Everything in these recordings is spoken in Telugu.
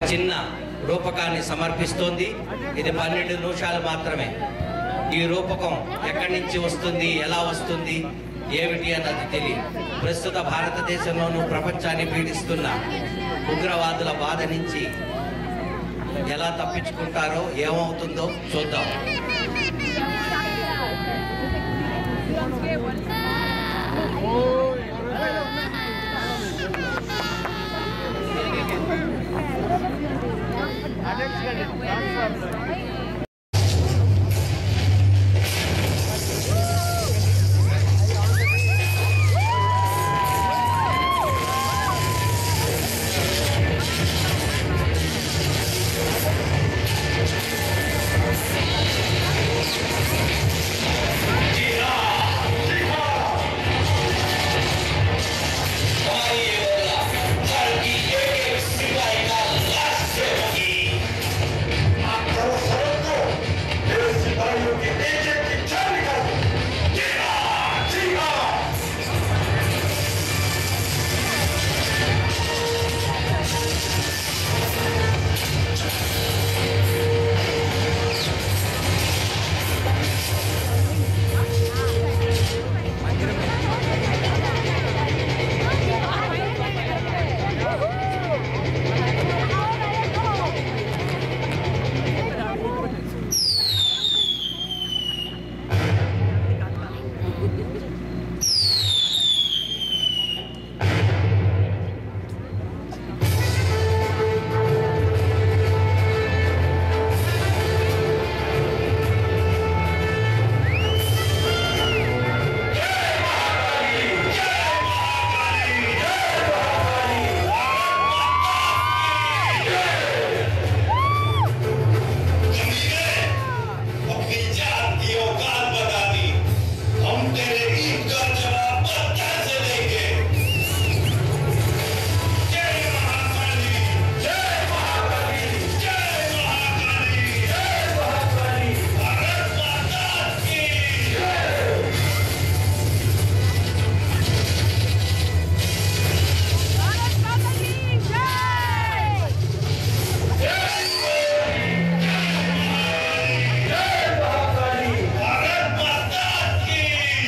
చిన్న రూపకాన్ని సమర్పిస్తోంది ఇది పన్నెండు నిమిషాలు మాత్రమే ఈ రూపకం ఎక్కడి నుంచి వస్తుంది ఎలా వస్తుంది ఏమిటి అన్నది తెలియదు ప్రస్తుత భారతదేశంలోనూ ప్రపంచాన్ని పీడిస్తున్న ఉగ్రవాదుల బాధ నుంచి ఎలా తప్పించుకుంటారో ఏమవుతుందో చూద్దాం अपनी जान की औकात बता दी हम तेरे ईद का जवाब पत्थर से देंगे जय महाकाली जय महाकाली जय महाकाली जय महाकाली भारत माता की भारत माता की जय भारत माता की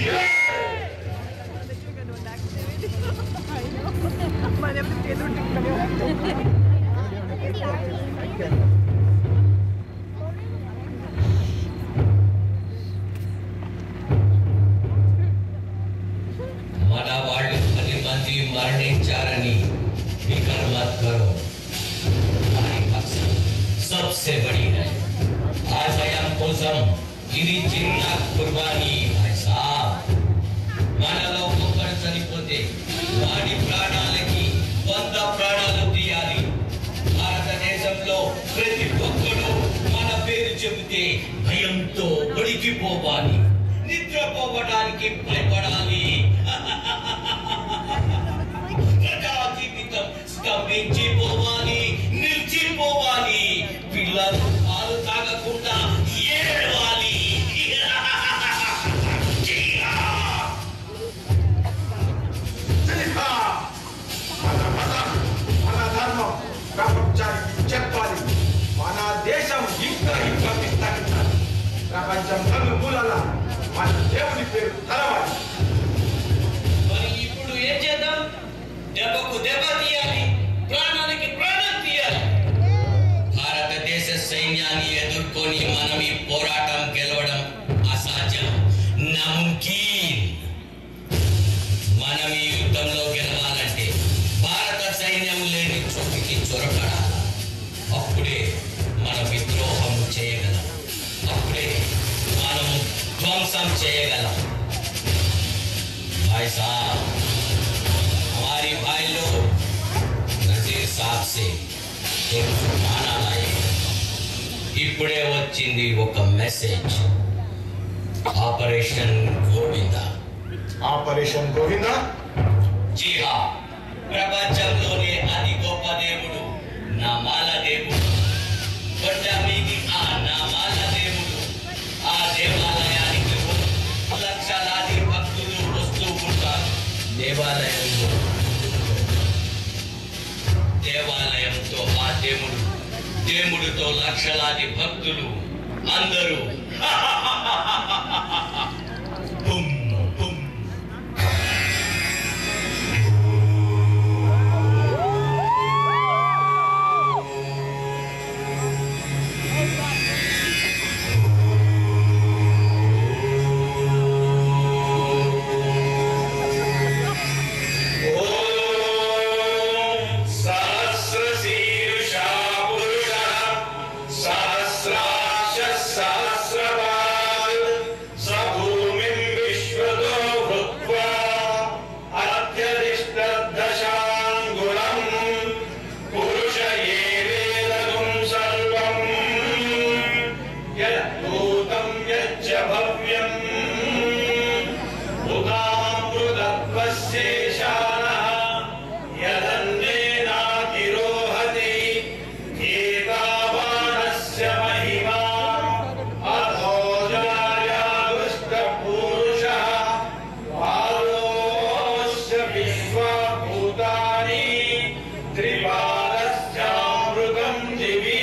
మన వాళ్ళు పది మంది మరణించారని ఫికర్ మत करो हमारी मकसद सबसे बड़ी है ఆశయం కోసం ఇది చిన్న కుర్బానీ భాయ్ సాబ్ మనలో ఒక్కరు చనిపోతే వాడి ప్రాణాలకి వంద ప్రాణాలు తీయాలి భారతదేశంలో ప్రతి ఒక్కడు మన పేరు చెబితే భయంతో వణికిపోవాలి నిద్రపోవడానికి భయపడాలి ప్రజా జీవితం స్తంభించిపోవాలి నిలిచిపోవాలి పిల్లలు పాలు తాగకుండా ఏడవాలి తెలిపా మన మతం మన ధర్మం ప్రపంచానికి చెప్పాలి మన దేశం ఇంకా ఇంకా విస్తరించాలి ప్రపంచం నలుమూలల మన దేవుని పేరు తలవాలి మరి ఇప్పుడు ఏం చేద్దాం దెబ్బకు దెబ్బ తీయాలి ప్రాణానికి ప్రాణం తీయాలి భారతదేశ సైన్యాన్ని ఎదుర్కొని మనం ఈ పోరాటం గెలవడం అసాధ్యం నముకీన్ మనం ఈ యుద్ధంలో గెలవాలంటే భారత సైన్యం లేని చోటికి చొరబడాలి అప్పుడే మన విద్రోహం చేయగలం అప్పుడే మనం ధ్వంసం చేయగలం भाई साहब हमारी भाई लोग నజీర్ సాబ్ సే एक फरमाना लाए ఇప్పుడే వచ్చింది ఒక message operation Govinda operation Govinda జీ హా ప్రపంచంలోనే అతి గొప్ప దేవుడు నామాల దేవుడు కొండ మీది ఆ నామాల దేవుడు ఆ దేవాలయానికి లక్షలాది భక్తులు వస్తూ ఉంటారు దేవాలయంలో దేవాలయంతో ఆ దేవుడు దేవుడితో లక్షలాది భక్తులు అందరూ పుం, పుం. सहस्रशीर्षा पुरुषः सहस्राक्ष सहस्रपात् स भूमिं विश्वतो भूत्वा अत्यधिष्ठदशाङ्गुलम् पुरुष एवेदगुं सर्वम् यद्भूतं यच्च भव्यम् उदामृतत्वशेषानः यदन्नेनातिरोहति एतावानस्य महिमा अथो जायादुष्टपुरुषः पादोऽस्य विश्वभूतानि त्रिपादस्यामृतं दिवि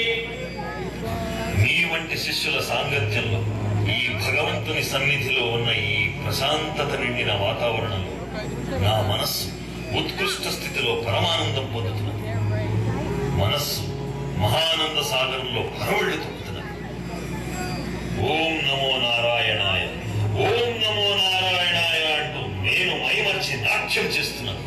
మీ వంటి శిష్యుల సాంగత్యంలో ఈ భగవంతుని సన్నిధిలో ఉన్న ఈ ప్రశాంతత నిండిన వాతావరణంలో నా మనస్సు ఉత్కృష్ట స్థితిలో పరమానందం పొందుతున్నది మనస్సు మహానంద సాగరంలో పరవళ్ళు తొక్కుతున్నది ఓం నమో నారాయణాయ ఓం నమో నారాయణాయ అంటూ నేను మైమర్చి నాట్యం చేస్తున్నాను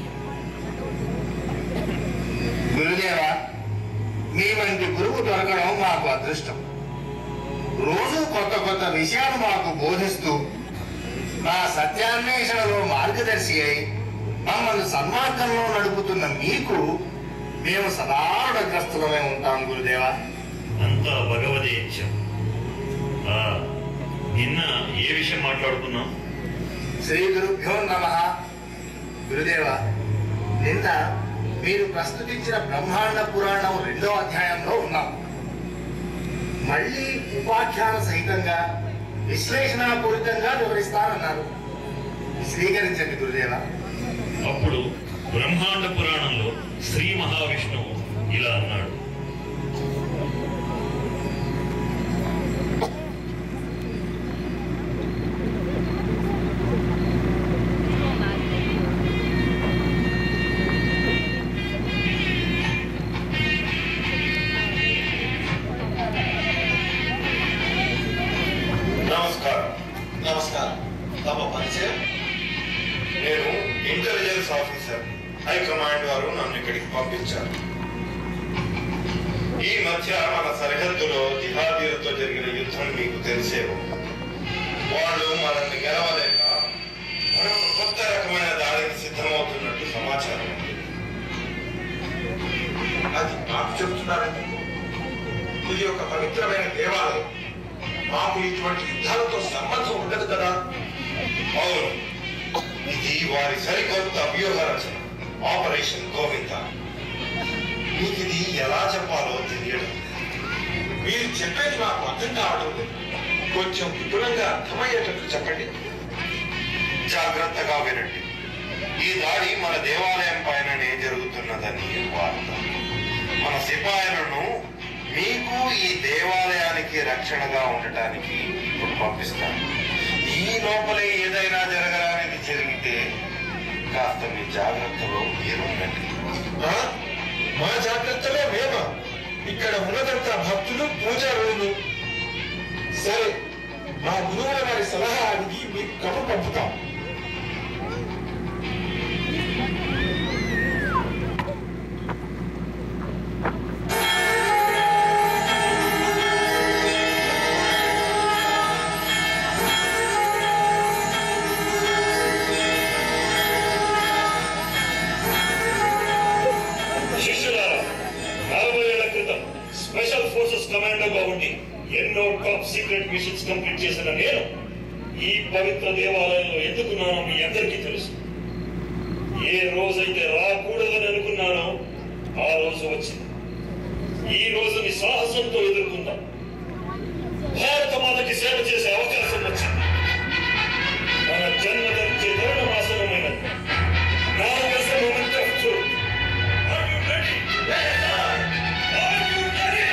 గురుదేవ మీ వంటి గురువు దొరకడం మాకు అదృష్టం రోజు కొత్త కొత్త విషయాలు మాకు బోధిస్తూ మా సత్యాన్వేషణలో మార్గదర్శి అయి మమ్మల్ని సన్మార్గంలో నడుపుతున్న మీకు మేము సదారుడగ్రస్తులమే ఉంటాం గురుదేవ అంతా భగవదేచ్ఛం ఆ, నిన్న ఏ విషయం మాట్లాడుకున్నాం శ్రీ గురుభ్యో నమ గురుదేవ నిన్న మీరు ప్రస్తుతించిన బ్రహ్మాండ పురాణం రెండో అధ్యాయంలో ఉన్నాం మళ్ళీ ఉపాఖ్యాన సహితంగా విశ్లేషణాపూరితంగా వివరిస్తానన్నారు స్వీకరించండి గురుదేవ అప్పుడు బ్రహ్మాండ పురాణంలో శ్రీ మహావిష్ణువు ఇలా అన్నాడు నమస్కారం నమస్కారం తమ పరిచయం నేను ఇంటెలిజెన్స్ ఆఫీసర్ హైకమాండ్ వారు నన్ను ఇక్కడికి పంపించారు ఈ మధ్య మన సరిహద్దులో జిహాదీలతో జరిగిన యుద్ధం మీకు తెలిసేమో వాళ్ళు మనల్ని గెలవలేక మరొక కొత్త రకమైన దాడికి సిద్ధమవుతున్నట్టు సమాచారం ఉంది అది మాకు చెప్తున్నారండి ఇది ఒక పవిత్రమైన దేవాలయం మాకు ఇటువంటి యుద్ధాలతో సంబంధం ఉండదు కదా అవును ఇది వారి సరికొత్త వ్యూహ రచన ఆపరేషన్ గోవింద మీకు ఇది ఎలా చెప్పాలో తెలియడం మీరు చెప్పేది మాకు అర్థం కావడం లేదు కొంచెం విపులంగా అర్థమయ్యేటట్టు చెప్పండి జాగ్రత్తగా వినండి ఈ దాడి మన దేవాలయం పైననే జరుగుతున్నదని వార్త మన సిపాయిలను మీకు ఈ దేవాలయానికి రక్షణగా ఉండటానికి ఇప్పుడు పంపిస్తాను ఈ లోపలే ఏదైనా జరగరానిది జరిగితే కాస్త మీ జాగ్రత్తలో మీరు ఉండండి ఆ? మా జాగ్రత్తలో మేమా ఇక్కడ ఉన్నదంతా భక్తులు పూజారులు సరే మా గురువుల వారి సలహా అడిగి మీకు కబు పంపుతాం శిష్యులారా నలభై ఏళ్ల క్రితం స్పెషల్ ఫోర్సెస్ కమాండర్గా ఉండి ఎన్నో టాప్ సీక్రెట్ మిషన్స్ కంప్లీట్ చేసిన నేను ఈ పవిత్ర దేవాలయంలో ఎందుకున్నానో మీ అందరికీ తెలుసు ఏ రోజైతే రాకూడదని అనుకున్నానో ఆ రోజు వచ్చింది ఈ రోజుని సాహసంతో ఎదుర్కొందాం భారత మాతకి సేవ చేసే అవకాశం వచ్చింది మన జన్మ ధరించే తరుణమాసనమైనది Now is the moment of truth. Are you ready? Are you ready?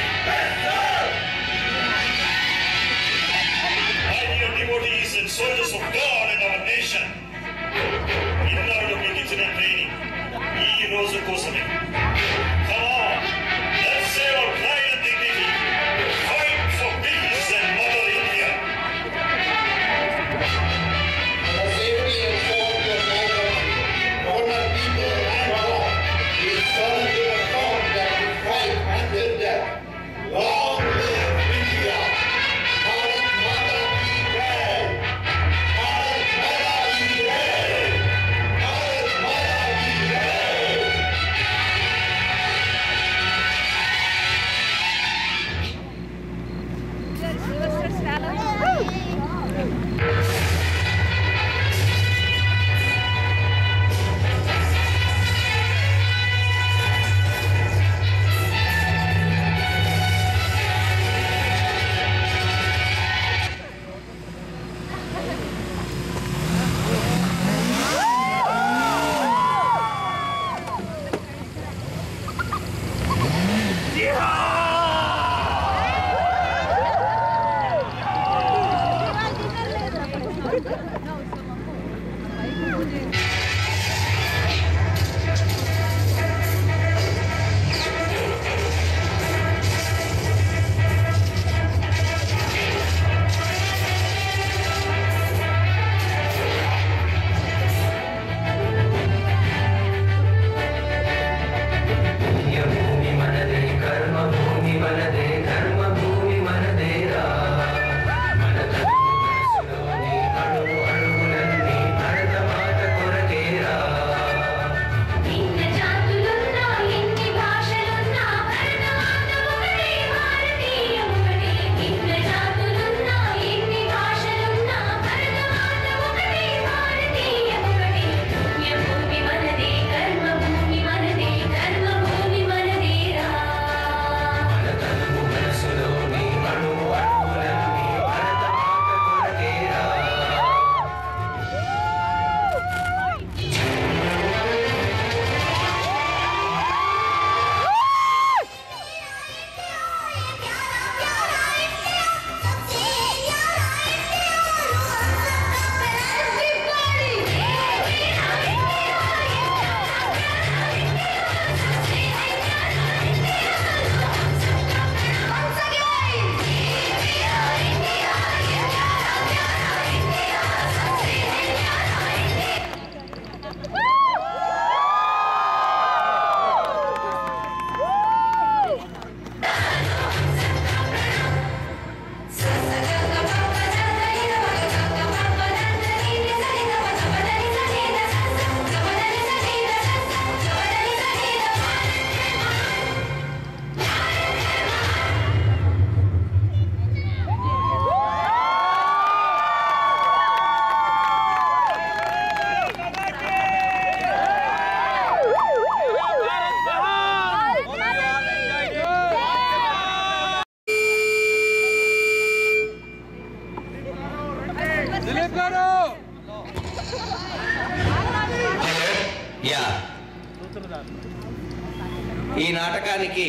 చేయడానికి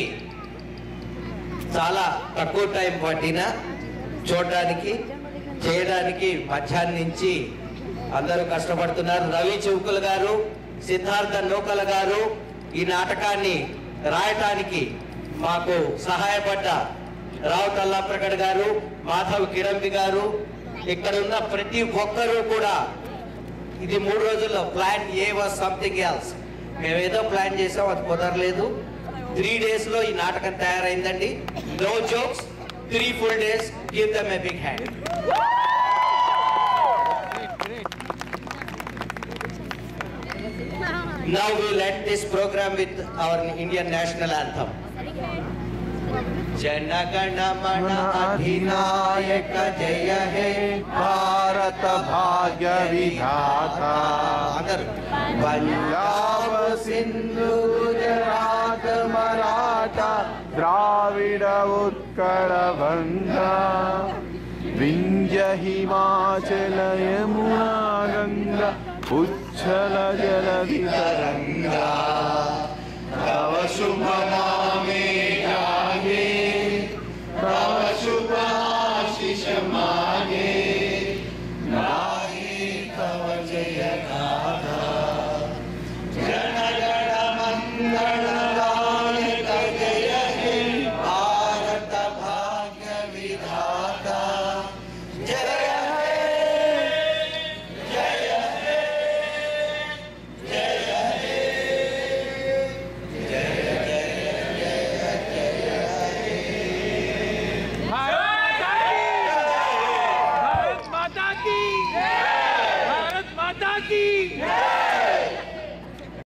చాలా తక్కువ టైం పట్టిన చూడడానికి చేయడానికి మధ్యాహ్నం నుంచి అందరూ కష్టపడుతున్నారు రవి చౌకుల గారు సిద్ధార్థ నూకల గారు ఈ నాటకాన్ని రాయటానికి మాకు సహాయపడ్డ రావు తల్లాప్రగడ్ గారు మాధవ్ కిరంబి గారు ఇక్కడ ఉన్న ప్రతి ఒక్కరూ కూడా ఇది మూడు రోజుల్లో plan A was something else మేము ఏదో ప్లాన్ చేసాం అది కుదరలేదు త్రీ డేస్ లో ఈ నాటకం తయారైందండి no jokes three full days give them a big hand Now we'll end this program with our Indian national anthem. जनगणमन अधिनायक जय हे భారత భాగ్య విధాత అందరూ పంజాబ్ సింధు గుజరాత్ మరాఠా ద్రావిడ ఉత్కళ బంధ వింధ్య హిమాచల యమునా గంగ ఉచ్ఛల జలధి తరంగా తవ శుభమామే